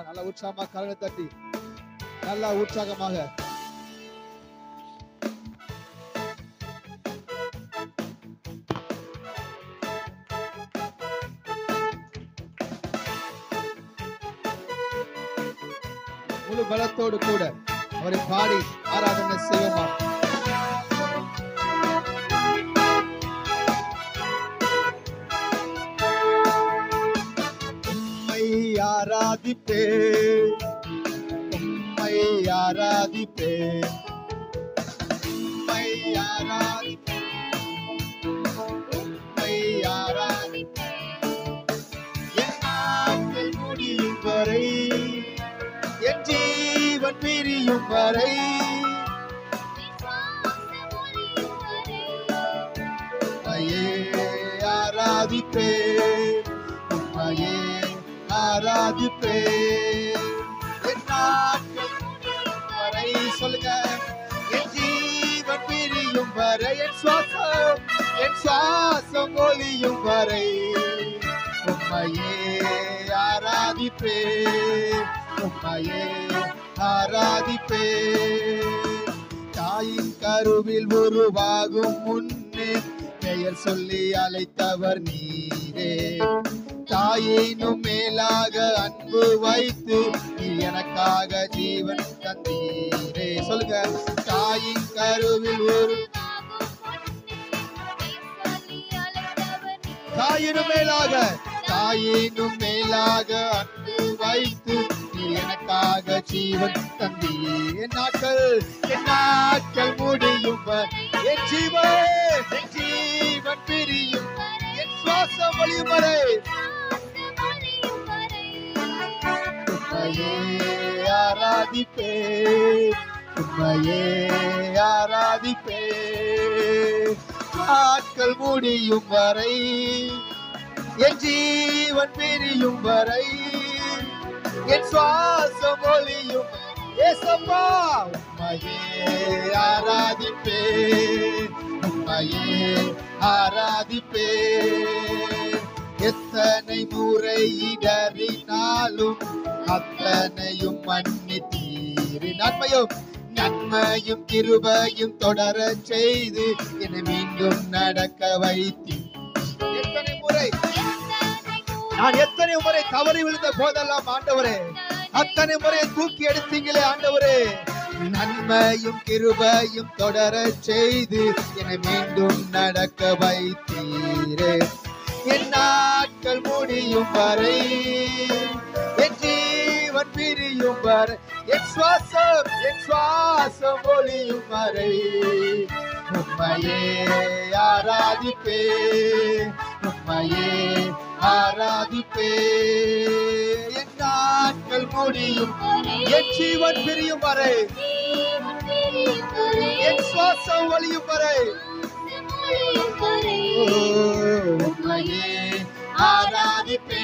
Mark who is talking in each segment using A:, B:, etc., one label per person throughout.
A: நல்ல உற்சாகமா கரங்களை தட்டி நல்லா உற்சாகமாக முழு பலத்தோடு கூட அவரை பாடி ஆராதனை செய்வோமா உம்மை ஆராதிப்பே உம்மை ஆராதிப்பே உம்மை ஆராதிப்பே உம்மை ஆராதிப்பே என் நாட்கள் முடியும் வரை என் ஜீவன் பிரியும் வரை உம்மையே ஆராதிப்பே உம்மையே ஆராதிப்பே என் நாட்கள் முடியும் வரை சொல்லுங்க என் ஜீவன் பிரியும் வரை என் சுவாசம் என் சுவாசம் ஒளியும் வரை உம்மையே ஆராதிப்பே உம்மையே ஆராதிப்பே தாயின் கருவில் உருவாகும் முன்னே பெயர் சொல்லி அழைத்தவர் நீரே தாயினும் மேலாக அன்பு வைத்து நீ எனக்காக ஜீவன் தந்தீரே சொல்லுங்க தாயின் கருவில் ஒரு தாயினும் மேலாக தாயினும் மேலாக அன்பு வைத்து நீ எனக்காக ஜீவன் தந்தி என் நாட்கள் என் நாட்கள் முடியும் வரை, என் ஜீவன் என் ஜீவன் பிரியும் என் சுவாசம் ஒளியும் வரை உம்மையே ஆராதிப்பே உம்மையே ஆராதிப்பே நாட்கள் முடியும் வரை என் ஜீவன் பிரியும் வரை என் சுவாசம் ஒளியும் ஏசப்பா உம்மையே ஆராதிப்பே உம்மையே ஆராதிப்பே எத்தனை முறை இடறினாலும் அத்தனையும் மன்னித்தீரி நன்மையும் நன்மையும் கிருபையும் தொடர செய்து என்னை மீண்டும் நடக்க வைத்தீர் எத்தனை முறை நான் எத்தனை முறை தவறி விழுந்த போதெல்லாம் ஆண்டவரே அத்தனை முறை தூக்கி எடுத்தீங்களே ஆண்டவரே நன்மையும் கிருபையும் தொடர செய்து என்னை மீண்டும் நடக்க வைத்தீரே என் நாட்கள் முடியும் வரை என் ஜீவன் பிரியும் வரை என் சுவாசம் என் சுவாசம் ஒளியும் வரை உம்மையே ஆராதிப்பே உம்மையே ஆராதிப்பே என் நாட்கள் முடியும் என் ஜீவன் பிரியும் வரை என் சுவாசம் ஒளியும் வரை ஓ, உம்மையே ஆராதிப்பே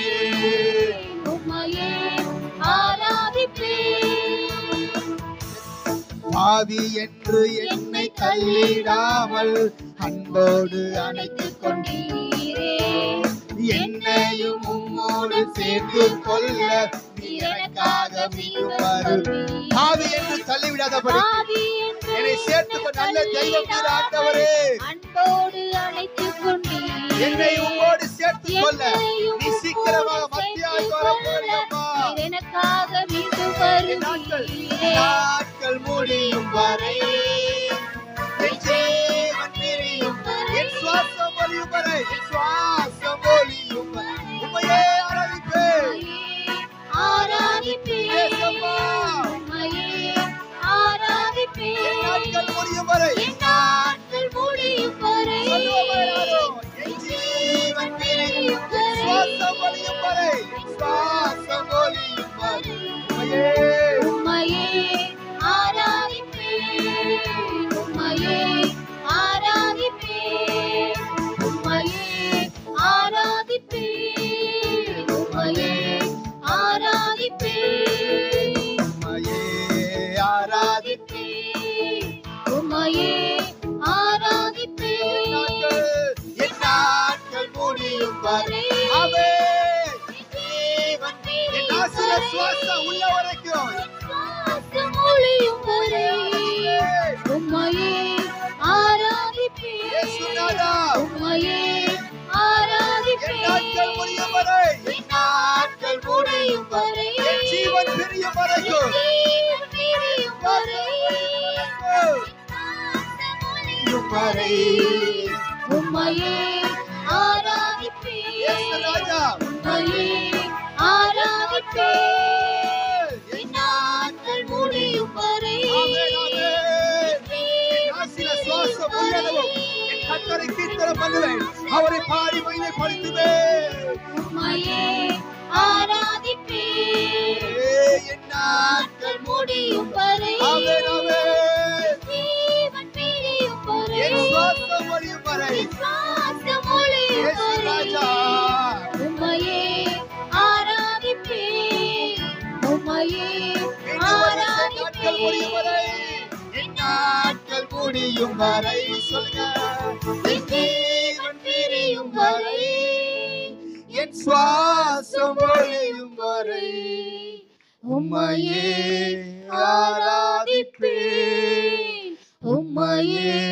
A: பாவி என்று என்னை தள்ளிடாமல் அன்போடு அணைத்துக் கொண்டீர் என்னையும் உம்மோடு சேர்த்து கொள்ள நீ எனக்காக மீண்டும் வரு பாவி என்று தள்ளிவிடாதபடி என்னை சேர்த்து கொண்ட நல்ல தெய்வம் நீர் ஆண்டவரே
B: அன்போடு அழைத்துக் கொண்டீர்
A: என்னை உம்மோடு சேர்த்து கொள்ள நீ சீக்கிரமாக மத்தியாக வர போறியம்மா
B: எனக்காக மீண்டும்
A: என் நாட்கள்
B: வருவீரே
A: நாட்கள் முடியும் வரை என் ஜீவன் பிரியும் என் சுவாசம் ஒளியும் வரை என் சுவாசம் ஒளியும் வரை உம்மையே ஆராதிப்பேன்
B: ஆராதிப்பேன்
A: இயேசப்பா.
B: உம்மையே ஆராதிப்பேன்
A: என் நாட்கள் முடியும் வரை
B: என் நாட்கள் முடியும் வரை
A: சொல்லுவோமா எல்லாரும்? என் ஜீவன் பிரியும் என் சுவாசம் ஒளியும் வரை என் சுவாசம் ஒளியும் வரை உம்மையே
B: உம்மையே ஆராதிப்பேன் உம்மையே ஆராதிப்பேன் உம்மையே
A: சுவாசம் உள்ள வரைக்கும்
B: சுவாசம் ஒளியும் வரை உம்மையே ஆராதிப்பேன்
A: இயேசுநாதா,
B: உம்மையே
A: என் நாட்கள்
B: ஆராதிப்பேன்
A: முடியும் வரை
B: என் நாட்கள் முடியும் வரை
A: என் ஜீவன் பிரியும் வரைக்கும்
B: ஜீவன் பிரியும் வரை
A: முடியும் வரை
B: உம்மையே ஆராதிப்பேன்
A: இயேசு ராஜா
B: உம்மையே ஆராதிப்பேன் என் நாட்கள் முடியும் வரை
A: ஆமென், ஆமென். நாசில சுவாசம் உள்ளளவும் என் கர்த்தரை கீர்த்தனம் பண்ணுவேன் அவரை பாடி மகிமை படுத்துவேன்
B: உம்மையே ஆராதிப்பேன்
A: என் நாட்கள்
B: நாட்கள் முடியும் வரை
A: ஆமென், ஆமென்.
B: ஜீவன் பிரியும் வரை
A: என் சுவாசம் ஒழியும் வரை
B: என் சுவாசம் ஒளியும்
A: இயேசு
B: வரை
A: ராஜா
B: உம்மையே ஆராதிப்பேன் உம்மையே
A: மீண்டும் ஒரு நாட்கள் முடியும் வரை என் நாட்கள் முடியும் வரை சொல்லுங்க என் ஜீவன் பிரியும் வரை என் சுவாசம் ஒழியும் வரை உம்மையே ஆராதிப்பேன் உம்மையே